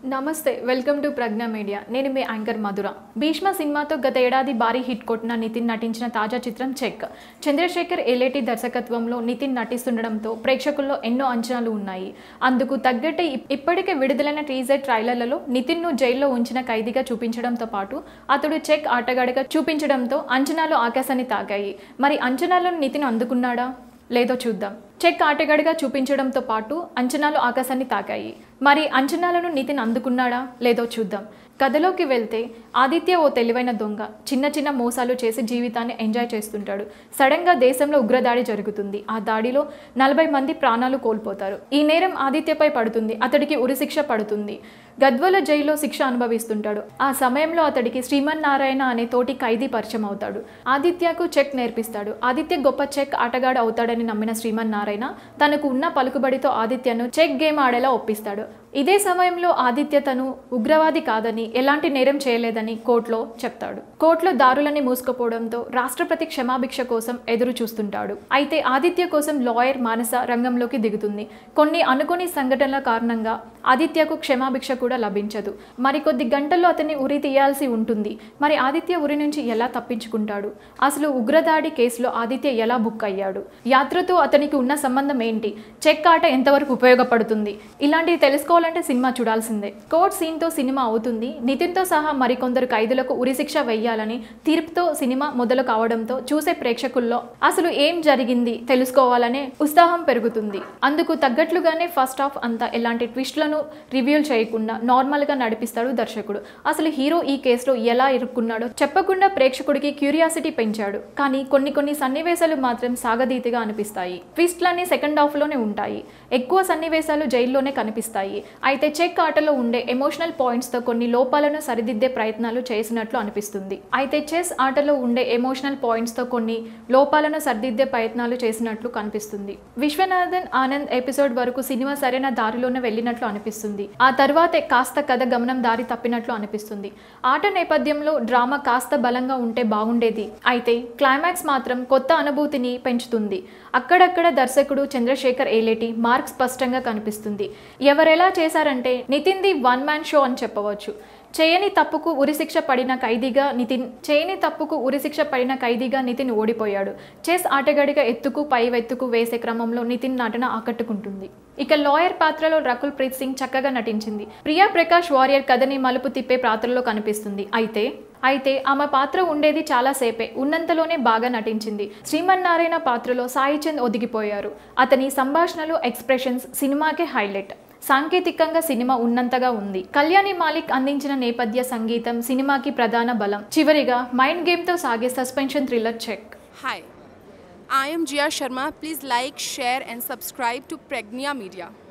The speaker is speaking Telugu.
నమస్తే వెల్కమ్ టు ప్రజ్ఞ మీడియా నేను మీ యాంకర్ మధుర భీష్మ సినిమాతో గత ఏడాది భారీ హిట్ కొట్టిన నితిన్ నటించిన తాజా చిత్రం చెక్ చంద్రశేఖర్ ఎలేటి దర్శకత్వంలో నితిన్ నటిస్తుండడంతో ప్రేక్షకుల్లో ఎన్నో అంచనాలు ఉన్నాయి అందుకు తగ్గట్టే ఇప్- ఇప్పటికే విడుదలైన టీజర్ ట్రైలర్లలో నితిన్ను జైల్లో ఉంచిన ఖైదీగా చూపించడంతో పాటు అతడు చెక్ ఆటగాడిగా చూపించడంతో అంచనాలు ఆకాశాన్ని తాకాయి మరి అంచనాలను నితిన్ అందుకున్నాడా లేదో చూద్దాం చెక్ ఆటగాడిగా చూపించడంతో పాటు అంచనాలు ఆకాశాన్ని తాకాయి మరి అంచనాలను నితిన్ అందుకున్నాడా లేదో చూద్దాం కథలోకి వెళ్తే ఆదిత్య ఓ తెలివైన దొంగ చిన్న చిన్న మోసాలు చేసి జీవితాన్ని ఎంజాయ్ చేస్తుంటాడు సడన్గా దేశంలో ఉగ్రదాడి జరుగుతుంది ఆ దాడిలో నలభై మంది ప్రాణాలు కోల్పోతారు ఈ నేరం ఆదిత్యపై పడుతుంది అతడికి ఉరిశిక్ష పడుతుంది గద్వాల జైల్లో శిక్ష అనుభవిస్తుంటాడు ఆ సమయంలో అతడికి శ్రీమన్నారాయణ అనే తోటి ఖైదీ పరిచయం అవుతాడు ఆదిత్యకు చెక్ నేర్పిస్తాడు ఆదిత్య గొప్ప చెక్ ఆటగాడు అవుతాడని నమ్మిన శ్రీమన్నారాయణ తనకు ఉన్న పలుకుబడితో ఆదిత్యను చెక్ గేమ్ ఆడేలా ఒప్పిస్తాడు ఇదే సమయంలో ఆదిత్య తను ఉగ్రవాది కాదని ఎలాంటి నేరం చేయలేదని కోర్టులో చెప్తాడు కోర్టులో దారులని మూసుకుపోవడంతో రాష్ట్రపతి క్షమాభిక్ష కోసం ఎదురు చూస్తుంటాడు అయితే ఆదిత్య కోసం లాయర్ మానస రంగంలోకి దిగుతుంది కొన్ని అనుకోని సంఘటనల కారణంగా ఆదిత్యకు క్షమాభిక్ష కూడా లభించదు మరికొద్ది గంటల్లో అతన్ని ఉరి తీయాల్సి ఉంటుంది మరి ఆదిత్య ఉరి నుంచి ఎలా తప్పించుకుంటాడు అసలు ఉగ్రదాడి కేసులో ఆదిత్య ఎలా బుక్ అయ్యాడు యాత్రతో అతనికి ఉన్న సంబంధం ఏంటి చెక్ ఆట ఎంతవరకు ఉపయోగపడుతుంది ఇలాంటివి తెలుసుకోవాలంటే సినిమా చూడాల్సిందే కోర్ట్ సీన్తో సినిమా అవుతుంది నితిన్తో సహా మరికొందరు ఖైదులకు ఉరిశిక్ష వెయ్యాలని తీర్పుతో సినిమా మొదలు కావడంతో చూసే ప్రేక్షకుల్లో అసలు ఏం జరిగింది తెలుసుకోవాలనే ఉత్సాహం పెరుగుతుంది అందుకు తగ్గట్లుగానే ఫస్ట్ హాఫ్ అంతా ఎలాంటి ట్విస్ట్లను రివ్యూల్ చేయకుండా నార్మల్గా నడిపిస్తాడు దర్శకుడు అసలు హీరో ఈ కేసులో ఎలా ఇరుక్కున్నాడో చెప్పకుండా ప్రేక్షకుడికి క్యూరియాసిటీ పెంచాడు కానీ కొన్ని కొన్ని సన్నివేశాలు మాత్రం సాగదీతిగా అనిపిస్తాయి ట్విస్ట్లన్నీ సెకండ్ హాఫ్లోనే ఉంటాయి ఎక్కువ సన్నివేశాలు జైల్లోనే కనిపిస్తాయి అయితే చెక్ ఆటలో ఉండే ఎమోషనల్ పాయింట్స్తో కొన్ని లోపాలను సరిదిద్దే ప్రయత్నాలు చేసినట్లు అనిపిస్తుంది అయితే చెస్ ఆటలో ఉండే ఎమోషనల్ పాయింట్స్తో కొన్ని లోపాలను సరిదిద్దే ప్రయత్నాలు చేసినట్లు కనిపిస్తుంది విశ్వనాథన్ ఆనంద్ ఎపిసోడ్ వరకు సినిమా సరైన దారిలోనే వెళ్ళినట్లు అనిపిస్తుంది ఆ తర్వాతే కాస్త కథ గమనం దారి తప్పినట్లు అనిపిస్తుంది ఆట నేపథ్యంలో డ్రామా కాస్త బలంగా ఉంటే బాగుండేది అయితే క్లైమాక్స్ మాత్రం కొత్త అనుభూతిని పెంచుతుంది అక్కడక్కడ దర్శకుడు చంద్రశేఖర్ ఏలేటి మార్క్ స్పష్టంగా కనిపిస్తుంది ఎవరెలా చేశారంటే నితిన్ది వన్ మ్యాన్ షో అని చెప్పవచ్చు చేయని తప్పుకు ఉరిశిక్ష పడిన ఖైదీగా నితిన్ చేయని తప్పుకు ఉరిశిక్ష పడిన ఖైదీగా నితిన్ ఓడిపోయాడు చెస్ ఆటగాడిగా ఎత్తుకు పైవెత్తుకు వేసే క్రమంలో నితిన్ నటన ఆకట్టుకుంటుంది ఇక లాయర్ పాత్రలో రకుల్ ప్రీత్ సింగ్ చక్కగా నటించింది ప్రియా ప్రకాష్ వారియర్ కథని మలుపు తిప్పే పాత్రలో కనిపిస్తుంది అయితే అయితే ఆమె పాత్ర ఉండేది చాలా సేపే ఉన్నంతలోనే బాగా నటించింది శ్రీమన్నారాయణ పాత్రలో సాయి చంద్ ఒదిగిపోయారు అతని సంభాషణలు ఎక్స్ప్రెషన్స్ సినిమాకే హైలైట్ సాంకేతికంగా సినిమా ఉన్నంతగా ఉంది కళ్యాణి మాలిక్ అందించిన నేపథ్య సంగీతం సినిమాకి ప్రధాన బలం చివరిగా మైండ్ గేమ్తో సాగే suspension thriller check Hi, I am Jia Sharma. Please like, share, and subscribe to Pregnia Media.